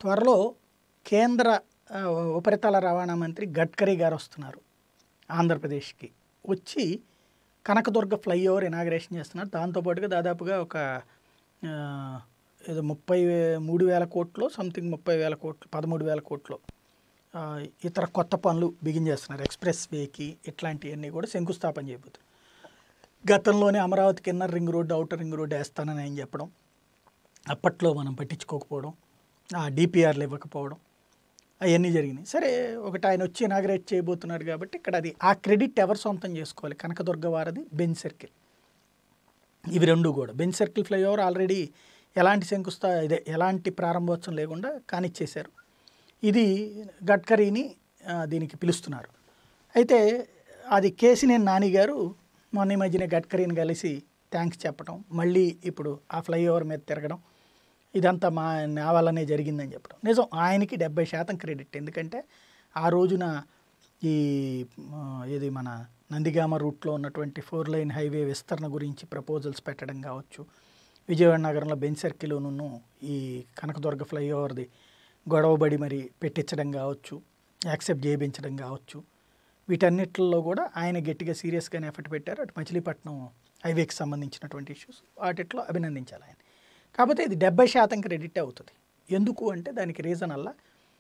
త్వరలో కేంద్ర ఆ, ఉపరితల రవాణా మంత్రి గడ్కరీ గారు వస్తున్నారు ఆంధ్రప్రదేశ్కి వచ్చి కనకదుర్గ ఫ్లైఓవర్ ఇనాగ్రేషన్ చేస్తున్నారు దాంతోపాటుగా దాదాపుగా ఒక ఆ, ఏదో ముప్పై వే- మూడు వేల కోట్లు సంథింగ్ ముప్పై వేల కోట్లు పదమూడు వేల కోట్లు ఆ, ఇతర కొత్త పనులు బిగిన్ చేస్తున్నారు ఎక్స్ప్రెస్ వేకి ఇట్లాంటివన్నీ కూడా శంకుస్థాపన చేయబోతున్నారు గతంలోనే అమరావతికి inner ring road outer ring road వేస్తానని ఆయన చెప్పడం అప్పట్లో మనం పట్టించుకోకపోవడం ఆ డిపిఆర్లు ఇవ్వకపోవడం అవన్నీ జరిగినాయి సరే ఒకటి ఆయన వచ్చి ఇనాగ్రేట్ చేయబోతున్నాడు కాబట్టి ఇక్కడ అది ఆ క్రెడిట్ ఎవరు సొంతం చేసుకోవాలి కనకదుర్గ వారది బెంచ్ సర్కిల్ ఇవి రెండు కూడా బెంచ్ సర్కిల్ ఫ్లైఓవర్ ఆల్రెడీ ఎలాంటి శంకుస్థా ఇదే ఎలాంటి ప్రారంభోత్సవం లేకుండా కానిచ్చేశారు ఇది గడ్కరీని ఆ, దీనికి పిలుస్తున్నారు అయితే అది కేసినేని నాని గారు మొన్న ఈ మధ్యన గడ్కరీని కలిసి థ్యాంక్స్ చెప్పడం మళ్ళీ ఇప్పుడు ఆ ఫ్లైఓవర్ మీద తిరగడం ఇదంతా మా నా వల్లనే జరిగిందని చెప్పడం నిజం ఆయనకి డెబ్బై శాతం క్రెడిట్ ఎందుకంటే ఆ రోజున ఈ ఆ, ఇది మన నందిగామ రూట్లో ఉన్నటువంటి ఫోర్ లైన్ హైవే విస్తరణ గురించి ప్రపోజల్స్ పెట్టడం కావచ్చు విజయవాడ నగరంలో బెంచ్ సర్కిల్ను ఈ కనకదుర్గ ఫ్లైఓవర్ది గొడవబడి మరి పెట్టించడం కావచ్చు యాక్సెప్ట్ చేయించడం కావచ్చు వీటన్నిటిలో కూడా ఆయన గట్టిగా సీరియస్గానే ఎఫర్ట్ పెట్టారు అటు మచిలీపట్నం హైవేకి సంబంధించినటువంటి ఇష్యూస్ వాటిట్లో అభినందించాలి ఆయన కాకపోతే ఇది డెబ్బై శాతం క్రెడిట్ అవుతుంది ఎందుకు అంటే దానికి రీజన్ అలా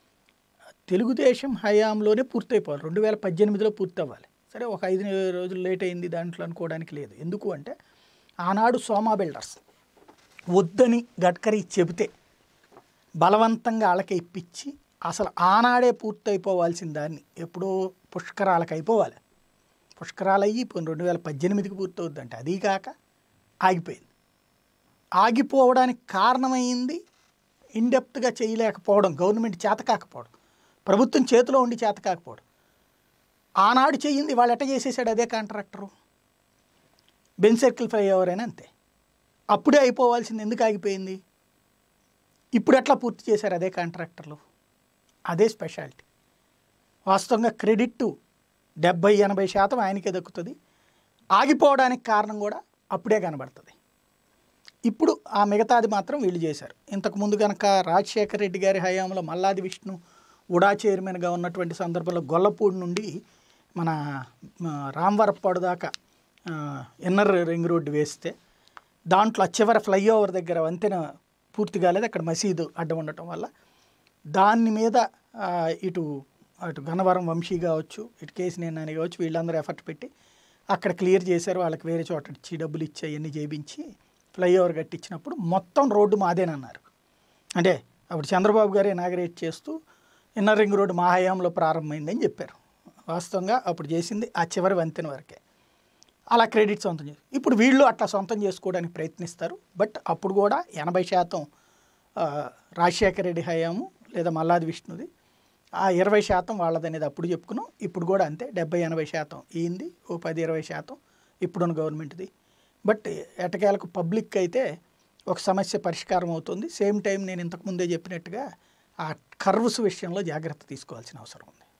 తెలుగుదేశం హయాంలోనే పూర్తయిపోవాలి రెండు వేల పద్దెనిమిదిలో పూర్తి అవ్వాలి సరే ఒక ఐదు రోజులు లేట్ అయింది దాంట్లో అనుకోవడానికి లేదు ఎందుకు అంటే ఆనాడు సోమా బిల్డర్స్ వద్దని గడ్కరీ చెబితే బలవంతంగా వాళ్ళకి ఇప్పించి అసలు ఆనాడే పూర్తయిపోవాల్సిన దాన్ని ఎప్పుడో పుష్కరాలకు అయిపోవాలి పుష్కరాలు అయ్యి ఇప్పుడు రెండు వేల పద్దెనిమిదికి పూర్తవుద్దంటే అది కాక ఆగిపోయింది ఆగిపోవడానికి కారణమైంది ఇన్డెప్త్గా చేయలేకపోవడం గవర్నమెంట్ చేత కాకపోవడం ప్రభుత్వం చేతిలో ఉండి చేత కాకపోవడం ఆనాడు చెయ్యింది వాళ్ళు ఎట్ట చేసేసాడు అదే కాంట్రాక్టరు బెన్ సర్కిల్ ఫ్లైఓవర్ అయినా అంతే అప్పుడే అయిపోవాల్సింది ఎందుకు ఆగిపోయింది ఇప్పుడు ఎట్లా పూర్తి చేశారు అదే కాంట్రాక్టర్లు అదే స్పెషాలిటీ వాస్తవంగా క్రెడిట్ డెబ్బై ఎనభై శాతం ఆయనకే దక్కుతుంది ఆగిపోవడానికి కారణం కూడా అప్పుడే కనబడుతుంది ఇప్పుడు ఆ మిగతాది మాత్రం వీళ్ళు చేశారు ఇంతకు ముందు కనుక రాజశేఖర రెడ్డి గారి హయాంలో మల్లాది విష్ణు ఉడా చైర్మన్గా ఉన్నటువంటి సందర్భంలో గొల్లపూడి నుండి మన ఆ, రామవరపాడు దాకా ఆ, ఇన్నర్ రింగ్ రోడ్డు వేస్తే దాంట్లో ఆ చివరి ఫ్లైఓవర్ దగ్గర వంతెన పూర్తి కాలేదు అక్కడ మసీదు అడ్డం ఉండటం వల్ల దాని మీద ఆ, ఇటు అటు గన్నవరం వంశీ కావచ్చు ఇటు కేసినేని నాని కావచ్చు వీళ్ళందరూ ఎఫర్ట్ పెట్టి అక్కడ క్లియర్ చేశారు వాళ్ళకి వేరే చోట ఇచ్చి డబ్బులు ఇచ్చి అవన్నీ చేయించి ఫ్లైఓవర్ కట్టించినప్పుడు మొత్తం రోడ్డు మాదేనన్నారు అంటే అప్పుడు చంద్రబాబు గారు ఇనాగరేట్ చేస్తూ ఇన్నర్ రింగ్ రోడ్డు మా హయాంలో ప్రారంభమైందని చెప్పారు వాస్తవంగా అప్పుడు చేసింది ఆ చివరి వంతెన వరకే అలా క్రెడిట్ సొంతం చేసి ఇప్పుడు వీళ్ళు అట్లా సొంతం చేసుకోవడానికి ప్రయత్నిస్తారు బట్ అప్పుడు కూడా ఎనభై శాతం ఆ, రాజశేఖర రెడ్డి హయాము లేదా మల్లాది విష్ణుది ఆ ఇరవై శాతం వాళ్ళది అనేది అప్పుడు చెప్పుకున్నాం ఇప్పుడు కూడా అంతే డెబ్బై ఎనభై శాతం ఈంది ఓ పది ఇరవై శాతం ఇప్పుడున్న గవర్నమెంట్ది బట్ ఎటకేలకు పబ్లిక్ అయితే ఒక సమస్య పరిష్కారం అవుతుంది సేమ్ టైం నేను ఇంతకుముందే చెప్పినట్టుగా ఆ కర్వ్స్ విషయంలో జాగ్రత్త తీసుకోవాల్సిన అవసరం ఉంది